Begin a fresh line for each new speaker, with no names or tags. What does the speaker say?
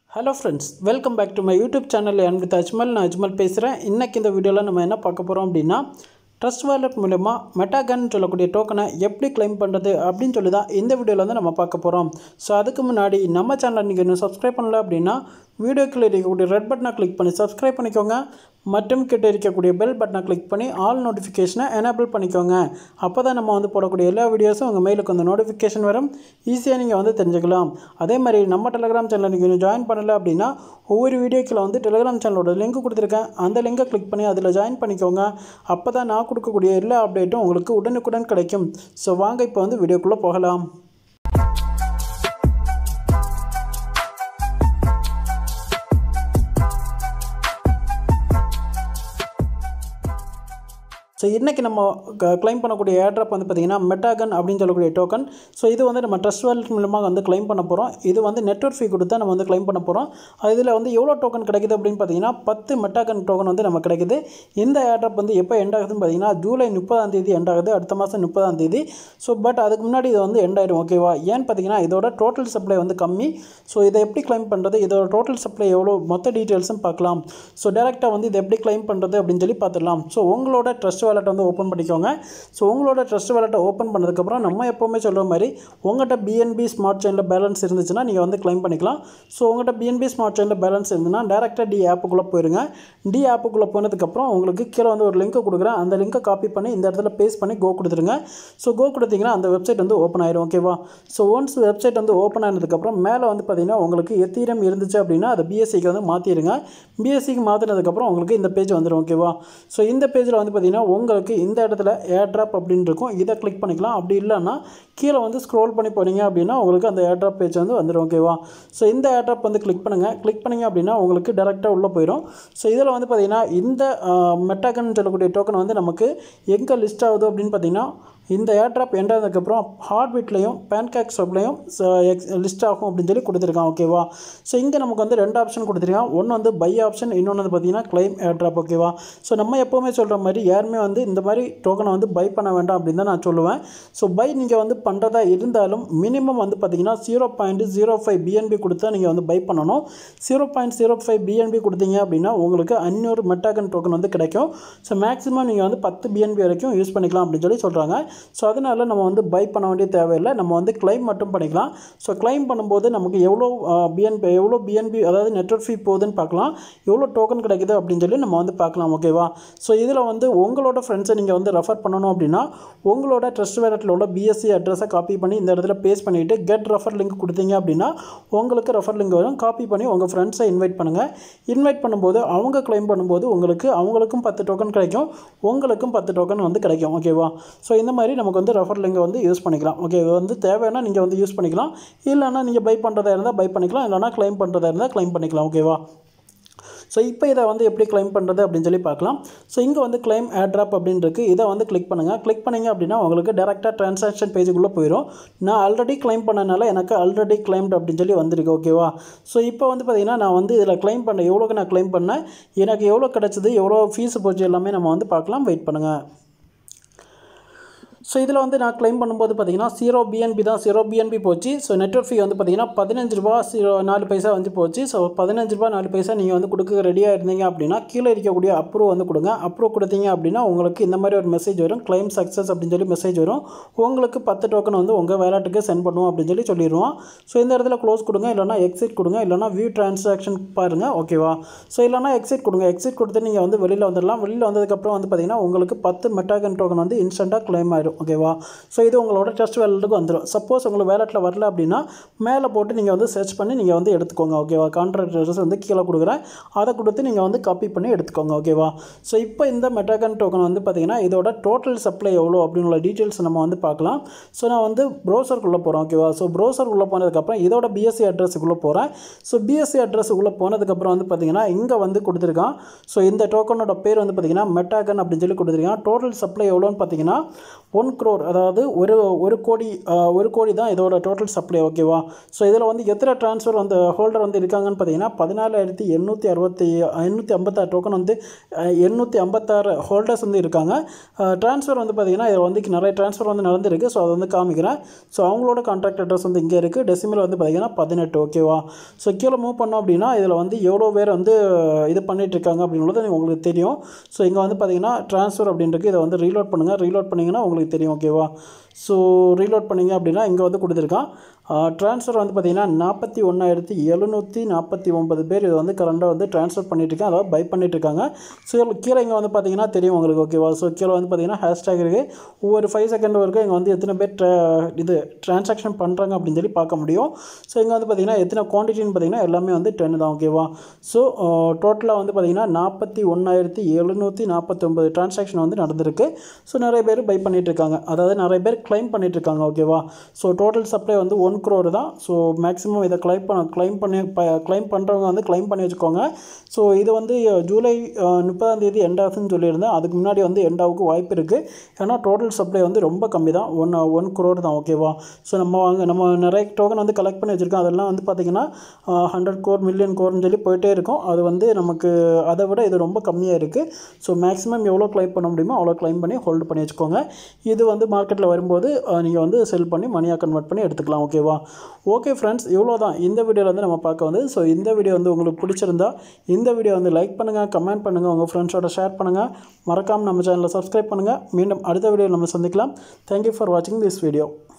hello friends welcome back to my YouTube channel Anbu Ajmal நான் அஜ்மல் பேசுகிறேன் இன்றைக்கி இந்த வீடியோவில் நம்ம என்ன பார்க்க போகிறோம் அப்படின்னா ட்ரஸ்ட் வாலெட் மூலமா மெட்டாகன் சொல்லக்கூடிய டோக்கனை எப்படி claim பண்ணுறது அப்படின்னு சொல்லி தான் இந்த வீடியோவில் வந்து நம்ம பார்க்க போகிறோம் ஸோ அதுக்கு முன்னாடி நம்ம சேனலை நீங்கள் இன்னும் சப்ஸ்கிரைப் பண்ணல அப்படின்னா வீடியோக்கில் இருக்கக்கூடிய ரெட் பட்டனை கிளிக் பண்ணி சப்ஸ்கிரைப் பண்ணிக்கோங்க மற்றும் கிட்ட இருக்கக்கூடிய பெல் பட்டனை கிளிக் பண்ணி ஆல் நோட்டிஃபிகேஷனை எனேபிள் பண்ணிக்கோங்க அப்போ தான் நம்ம வந்து போடக்கூடிய எல்லா வீடியோஸும் உங்கள் மெயிலுக்கு வந்து நோட்டிஃபிகேஷன் வரும் ஈஸியாக நீங்கள் வந்து தெரிஞ்சுக்கலாம் அதே மாதிரி நம்ம டெலிகிராம் சேனல் நீங்கள் இன்னும் ஜாயின் பண்ணல அப்படின்னா ஒவ்வொரு வீடியோக்கில் வந்து டெலிகிராம் சேனலோட லிங்க் கொடுத்துருக்கேன் அந்த லிங்கை கிளிக் பண்ணி அதில் ஜாயின் பண்ணிக்கோங்க அப்போ தான் நான் கொடுக்கக்கூடிய எல்லா அப்டேட்டும் உங்களுக்கு உடனுக்குடன் கிடைக்கும் ஸோ வாங்க இப்போ வந்து வீடியோக்குள்ளே போகலாம் ஸோ இன்றைக்கி நம்ம க்ளைம் பண்ணக்கூடிய ஏர்ட்ராப் வந்து பார்த்திங்கன்னா மெட்டாகன் அப்படின்னு சொல்லக்கூடிய டோக்கன் ஸோ இது வந்து நம்ம ட்ரஸ்ட் வாலெட் மூலமாக வந்து க்ளைம் பண்ண போகிறோம் இது வந்து நெட்ஒர்க் ஃபீ கொடுத்தா நம்ம வந்து க்ளைம் பண்ண போகிறோம் இதில் வந்து எவ்வளோ டோக்கன் கிடைக்குது அப்படின்னு பார்த்தீங்கன்னா பத்து மெட்டாகன் டோக்கன் வந்து நமக்கு கிடைக்குது இந்த ஏர்ட்ராப் வந்து எப்போ எண்ட் ஆகுதுன்னு பார்த்தீங்கன்னா ஜூலை முப்பதாம் தேதி எண்ட் ஆகுது அடுத்த மாதம் முப்பதாம் தேதி ஸோ பட் அதுக்கு முன்னாடி இது வந்து எண்ட் ஆயிடும் ஓகேவா ஏன்னு பார்த்தீங்கன்னா இதோட டோட்டல் சப்ளை வந்து கம்மி ஸோ இதை எப்படி க்ளைம் பண்ணுறது இதோட டோட்டல் சப்ளை எவ்வளோ மொத்த டீட்டெயில்ஸும் பார்க்கலாம் ஸோ டேரெக்டாக வந்து இதை எப்படி க்ளைம் பண்ணுறது அப்படின்னு சொல்லி பார்த்துடலாம் ஸோ உங்களோட ட்ரஸ்ட் வாலெட் வந்து ஓப்பன் பண்ணிக்கோங்க ஸோ உங்களோட ட்ரஸ்ட் வாலெட்டை ஓப்பன் பண்ணதுக்கப்புறம் நம்ம எப்போவுமே சொல்கிற மாதிரி உங்கள்கிட்ட பிஎன்பி ஸ்மார்ட் செயினில் பேலன்ஸ் இருந்துச்சுன்னா நீங்கள் வந்து க்ளைம் பண்ணிக்கலாம் ஸோ உங்கள்கிட்ட பிஎன்பி ஸ்மார்ட் செயினில் பேலன்ஸ் இருந்துன்னா டேரெக்டாக டி ஆப்புக்குள்ளே போயிருங்க டி ஆப்புக்குள்ளே போனதுக்கப்புறம் உங்களுக்கு கீழே வந்து ஒரு லிங்க் கொடுக்குறேன் அந்த லிங்கை காப்பி பண்ணி இந்த இடத்துல பேஸ்ட் பண்ணி கோ கொடுத்துருங்க ஸோ கோ கொடுத்தீங்கன்னா அந்த வெப்சைட் வந்து ஓப்பன் ஆயிரும் ஓகேவா ஸோ ஒன்ஸ் வெப்சைட் வந்து ஓப்பன் ஆனதுக்கப்புறம் மேலே வந்து பார்த்தீங்கன்னா உங்களுக்கு எத்தீரம் இருந்துச்சு அப்படின்னா அதை பிஎஸ்சிக்கு வந்து மாற்றிடுங்க பிஎஸ்சிக்கு மாற்றினதுக்கப்புறம் உங்களுக்கு இந்த பேஜ் வந்துடும் ஓகேவா ஸோ இந்த பேஜில் வந்து பார்த்தீங்கன்னா உங்களுக்கு இந்த இடத்துல ஏர்ட்ராப் அப்படின்னு இருக்கும் இதை கிளிக் பண்ணிக்கலாம் அப்படி இல்லைன்னா கீழே வந்து ஸ்க்ரோல் பண்ணி போனீங்க அப்படின்னா உங்களுக்கு அந்த ஏர்ட்ராப் பேஜ் வந்து வந்துடும் ஓகேவா ஸோ இந்த ஏர்ட்ராப் வந்து கிளிக் பண்ணுங்கள் கிளிக் பண்ணிங்க அப்படின்னா உங்களுக்கு டேரெக்டாக உள்ளே போயிடும் ஸோ இதில் வந்து பார்த்தீங்கன்னா இந்த மெட்டாகன் சொல்லக்கூடிய டோக்கன் வந்து நமக்கு எங்கே லிஸ்ட் ஆகுது அப்படின்னு பார்த்தீங்கன்னா இந்த ஏர்ட்ராப் எண்ட் ஆனதுக்கப்புறம் ஹார்ட் பீட்லையும் பேன்கேக் ஸ்டப்லையும் லிஸ்ட் ஆகும் அப்படின்னு சொல்லி கொடுத்துருக்கான் ஓகேவா ஸோ இங்கே நமக்கு வந்து ரெண்டு ஆப்ஷன் கொடுத்துருக்கான் ஒன்று வந்து பை ஆப்ஷன் இன்னொன்று வந்து பார்த்தீங்கன்னா கிளைம் ஏர்ட்ராப் ஓகேவா ஸோ நம்ம எப்போவுமே சொல்கிற மாதிரி யாருமே வந்து இந்த மாதிரி டோக்கனை வந்து பை பண்ண வேண்டாம் அப்படின்னு தான் நான் சொல்லுவேன் ஸோ பை நீங்கள் வந்து பண்ணுறதா இருந்தாலும் மினிமம் வந்து பார்த்தீங்கன்னா zero point zero five BNB கொடுத்தா நீங்கள் வந்து பை பண்ணணும் zero point zero five BNB கொடுத்தீங்க அப்படின்னா உங்களுக்கு அஞ்சூறு மெட்டாகன் டோக்கன் வந்து கிடைக்கும் ஸோ மேக்ஸிமம் நீங்கள் வந்து பத்து பிஎன்பி வரைக்கும் யூஸ் பண்ணிக்கலாம் அப்படின்னு சொல்லி சொல்கிறாங்க ஸோ அதனால் நம்ம வந்து பை பண்ண வேண்டிய தேவையில்லை நம்ம வந்து கிளைம் மட்டும் பண்ணிக்கலாம் ஸோ கிளைம் பண்ணும்போது நமக்கு எவ்வளோ பிஎன்பி எவ்வளோ பிஎன்பி அதாவது நெட்ஒர்க் ஃபீ போகுதுன்னு பார்க்கலாம் எவ்வளோ டோக்கன் கிடைக்குது அப்படின்னு சொல்லி நம்ம வந்து பார்க்கலாம் ஓகேவா ஸோ இதில் வந்து உங்களோட ஃப்ரெண்ட்ஸை நீங்கள் வந்து ரெஃபர் பண்ணணும் அப்படின்னா உங்களோட ட்ரஸ்ட் வேலட்டில் உள்ள பிஎஸ்சி அட்ரஸை காப்பி பண்ணி இந்த இடத்துல பேஸ்ட் பண்ணிவிட்டு கெட் ரெஃபர் லிங்க் கொடுத்தீங்க அப்படின்னா உங்களுக்கு ரெஃபர் லிங்க் வரும் காப்பி பண்ணி உங்கள் ஃப்ரெண்ட்ஸை இன்வைட் பண்ணுங்கள் இன்வைட் பண்ணும்போது அவங்க கிளைம் பண்ணும்போது உங்களுக்கு அவங்களுக்கும் பத்து டோக்கன் கிடைக்கும் உங்களுக்கும் பத்து டோக்கன் வந்து கிடைக்கும் ஓகேவா ஸோ இந்த மாதிரி நமக்கு வந்து ரெஃபர் லிங்கை வந்து யூஸ் பண்ணிக்கலாம் ஓகே இது வந்து தேவைன்னா நீங்கள் வந்து யூஸ் பண்ணிக்கலாம் இல்லைன்னா நீங்கள் பை பண்ணுறதா இருந்தால் பை பண்ணிக்கலாம் இல்லைனா கிளைம் பண்ணுறதா இருந்தால் கிளைம் பண்ணிக்கலாம் ஓகேவா ஸோ இப்போ இதை வந்து எப்படி கிளைம் பண்ணுறது அப்படின்னு சொல்லி பார்க்கலாம் ஸோ இங்கே வந்து கிளைம் ஏர்ட்ராப் அப்படின்னு இருக்குது இதை வந்து கிளிக் பண்ணுங்கள் கிளிக் பண்ணிங்க அப்படின்னா உங்களுக்கு டேரெக்டாக ட்ரான்சாக்ஷன் பேஜுக்குள்ளே போயிடும் நான் ஆல்ரெடி கிளைம் பண்ணனால எனக்கு ஆல்ரெடி கிளைம்டு அப்படின்னு சொல்லி வந்திருக்கு ஓகேவா ஸோ இப்போ வந்து பார்த்திங்கன்னா நான் வந்து இதில் கிளைம் பண்ண எவ்வளோக்கு நான் கிளைம் பண்ணேன் எனக்கு எவ்வளோ கிடச்சிது எவ்வளோ ஃபீஸ் போச்சு எல்லாமே நம்ம வந்து பார்க்கலாம் வெயிட் பண்ணுங்கள் ஸோ இதில் வந்து நான் கிளைம் பண்ணும்போது பார்த்தீங்கன்னா ஜீரோ பிஎன்பி தான் ஜீரோ பிஎன்பி போச்சு ஸோ நெட்ஒர்க் ஃபீ வந்து பார்த்தீங்கன்னா பதினஞ்சு ரூபா ஜீரோ நாலு பைசா வந்து போச்சு ஸோ பதினஞ்சு ரூபா நாலு பைசா நீங்கள் வந்து கொடுக்க ரெடியாக இருந்தீங்க அப்படின்னா கீழே இருக்கக்கூடிய அப்ரூவ் வந்து கொடுங்க அப்ரூவ் கொடுத்தீங்க அப்படின்னா உங்களுக்கு இந்த மாதிரி ஒரு மெசேஜ் வரும் கிளைம் சக்ஸஸ் அப்படின்னு சொல்லி மெசேஜ் வரும் உங்களுக்கு பத்து டோக்கன் வந்து உங்கள் வேலட்டுக்கு சென்ட் பண்ணுவோம் அப்படின்னு சொல்லி சொல்லிடுவோம் ஸோ இந்த இடத்துல க்ளோஸ் கொடுங்க இல்லைனா எக்ஸிட் கொடுங்க இல்லைனா வியூ ட்ரான்சாக்ஷன் பாருங்கள் ஓகேவா ஸோ இல்லைனா எக்ஸிட் கொடுங்க எக்ஸிட் கொடுத்து நீங்கள் வந்து வெளியில் வந்துடலாம் வெளியில் வந்ததுக்கப்புறம் வந்து பார்த்தீங்கன்னா உங்களுக்கு பத்து மெட்டாகன் டோக்கன் வந்து இன்ஸ்டண்ட்டாக கிளைம் ஆயிடும் ஓகேவா ஸோ இது உங்களோட டெஸ்ட் வேலட்டுக்கு வந்துடும் சப்போஸ் உங்களுக்கு வேலட்டில் வரல அப்படின்னா மேலே போட்டு நீங்கள் வந்து சர்ச் பண்ணி நீங்கள் வந்து எடுத்துக்கோங்க ஓகேவா கான்ட்ராக்ட் அட்ரஸ் வந்து கீழே கொடுக்குறேன் அதை கொடுத்து நீங்கள் வந்து காப்பி பண்ணி எடுத்துக்கோங்க ஓகேவா ஸோ இப்போ இந்த மெட்டாகன் டோக்கன் வந்து பார்த்தீங்கன்னா இதோட டோட்டல் சப்ளை எவ்வளோ அப்படிங்கிற டீட்டெயில்ஸ் நம்ம வந்து பார்க்கலாம் ஸோ நான் வந்து ப்ரௌசருக்குள்ளே போகிறேன் ஓகேவா ஸோ ப்ரௌசருக்குள்ளே போனதுக்கப்புறம் இதோட பிஎஸ்சி அட்ரஸுக்குள்ளே போகிறேன் ஸோ பிஎஸ்சி அட்ரஸுக்குள்ளே போனதுக்கப்புறம் வந்து பார்த்தீங்கன்னா இங்கே வந்து கொடுத்துருக்கான் ஸோ இந்த டோக்கனோட பேர் வந்து பார்த்தீங்கன்னா மெட்டாகன் அப்படின்னு சொல்லி கொடுத்துருக்கான் டோட்டல் சப்ளை எவ்வளோன்னு பார்த்தீங்கன்னா ஒன் க்ரோர் அதாவது ஒரு ஒரு கோடி ஆஹ், ஒரு கோடி தான் இதோட டோட்டல் சப்ளை ஓகேவா ஸோ இதில் வந்து எத்தனை ட்ரான்ஸ்ஃபர் வந்து ஹோல்டர் வந்து இருக்காங்கன்னு பார்த்தீங்கன்னா பதினாலாயிரத்தி எண்ணூற்றி அறுபத்தி எண்ணூற்றி ஐம்பத்தாறு டோக்கன் வந்து எண்ணூற்றி ஐம்பத்தாறு ஹோல்டர்ஸ் வந்து இருக்காங்க ட்ரான்ஸ்ஃபர் வந்து பார்த்தீங்கன்னா இதில் வந்து நிறைய ட்ரான்ஸ்ஃபர் வந்து நடந்திருக்கு ஸோ அதை வந்து காமிக்கிறேன் ஸோ அவங்களோட கான்ட்ராக்ட் அட்ரஸ் வந்து இங்கே இருக்குது டெசிமல் வந்து பார்த்தீங்கன்னா பதினெட்டு ஓகேவா ஸோ கீழே மூவ் பண்ணோம் அப்படின்னா இதில் வந்து எவ்வளோ பேர் வந்து இது பண்ணிட்டு இருக்காங்க அப்படின்றது உங்களுக்கு தெரியும் ஸோ இங்கே வந்து பார்த்தீங்கன்னா ட்ரான்ஸ்ஃபர் அப்படின்றது இதை வந்து ரீலோட் பண்ணுங்கள் ரீலோட் பண்ணிங்கன்னா உங்களுக்கு தெரியும் ஓகேவா ஸோ ரீலோட் பண்ணீங்க அப்படின்னா இங்கே வந்து கொடுத்துருக்கான் ட்ரான்ஸ்ஃபர் வந்து பார்த்தீங்கன்னா நாற்பத்தி ஒன்றாயிரத்தி எழுநூற்றி நாற்பத்தி ஒன்பது பேர் இது வந்து கரண்டாக வந்து ட்ரான்ஸ்ஃபர் பண்ணிட்டுருக்காங்க அதாவது பை பண்ணிட்டுருக்காங்க ஸோ இதில் கீழே இங்கே வந்து பார்த்தீங்கன்னா தெரியும் உங்களுக்கு ஓகேவா ஸோ கீழே வந்து பார்த்தீங்கன்னா ஹேஷ்டேக் இருக்குது ஒவ்வொரு ஃபைவ் செகண்ட் வரைக்கும் இங்கே வந்து எத்தனை பேர் tra- இது ட்ரான்சாக்ஷன் பண்ணுறாங்க அப்படின்னு சொல்லி பார்க்க முடியும் ஸோ இங்கே வந்து பார்த்தீங்கன்னா எத்தனை குவான்டிட்டின்னு பார்த்தீங்கன்னா எல்லாமே வந்து டென் தான் ஓகேவா ஸோ டோட்டலாக வந்து பார்த்தீங்கன்னா நாற்பத்தி ஒன்றாயிரத்தி எழுநூற்றி நாற்பத்தொம்பது ட்ரான்சாக்ஷன் வந்து நடந்திருக்கு ஸோ நிறைய பேர் பை பண்ணிட்டு இருக்காங்க அதாவது நிறைய பேர் கிளைம் பண்ணிட்டு இருக்காங்க ஓகேவா ஸோ டோட்டல் சப்ளை வந்து ஒன் க்ரோர் தான் ஸோ மேக்ஸிமம் இதை கிளைம் பண்ண கிளைம் பண்ணி கிளைம் பண்ணுறவங்க வந்து கிளைம் பண்ணி வச்சுக்கோங்க ஸோ இது வந்து ஜூலை முப்பதாம் தேதி எண்ட் ஆகுதுன்னு சொல்லியிருந்தேன் அதுக்கு முன்னாடி வந்து எண்ட் ஆகுக்கு வாய்ப்பு இருக்குது ஏன்னா டோட்டல் சப்ளை வந்து ரொம்ப கம்மி தான் ஒன் ஒன் க்ரோர் தான் ஓகேவா ஸோ நம்ம வாங்க நம்ம நிறைய டோக்கன் வந்து கலெக்ட் பண்ணி வச்சுருக்கோம் அதெல்லாம் வந்து பார்த்திங்கன்னா ஹண்ட்ரட் கோர் மில்லியன் கோர்னு சொல்லி போயிட்டே இருக்கும் அது வந்து நமக்கு அதை விட இது ரொம்ப கம்மியாக இருக்குது ஸோ மேக்ஸிமம் எவ்வளோ கிளைம் பண்ண முடியுமோ அவ்வளோ கிளைம் பண்ணி ஹோல்டு பண்ணி வச்சுக்கோங்க இது வந்து மார்க்கெட்டில் வரும்போது நீங்கள் வந்து செல் பண்ணி மணியாக கன்வெர்ட் பண்ணி எடுத்துக்கலாம் ஓகேவா ஓகே ஃப்ரெண்ட்ஸ் இவ்வளோ தான் இந்த வீடியோவில் வந்து நம்ம பார்க்க வந்து ஸோ இந்த வீடியோ வந்து உங்களுக்கு பிடிச்சிருந்தா இந்த வீடியோ வந்து லைக் பண்ணுங்கள் கமெண்ட் பண்ணுங்கள் உங்கள் ஃப்ரெண்ட்ஸோட ஷேர் பண்ணுங்கள் மறக்காமல் நம்ம சேனலை சப்ஸ்கிரைப் பண்ணுங்கள் மீண்டும் அடுத்த வீடியோவில் நம்ம சந்திக்கலாம் தேங்க்யூ ஃபார் வாட்சிங் திஸ் வீடியோ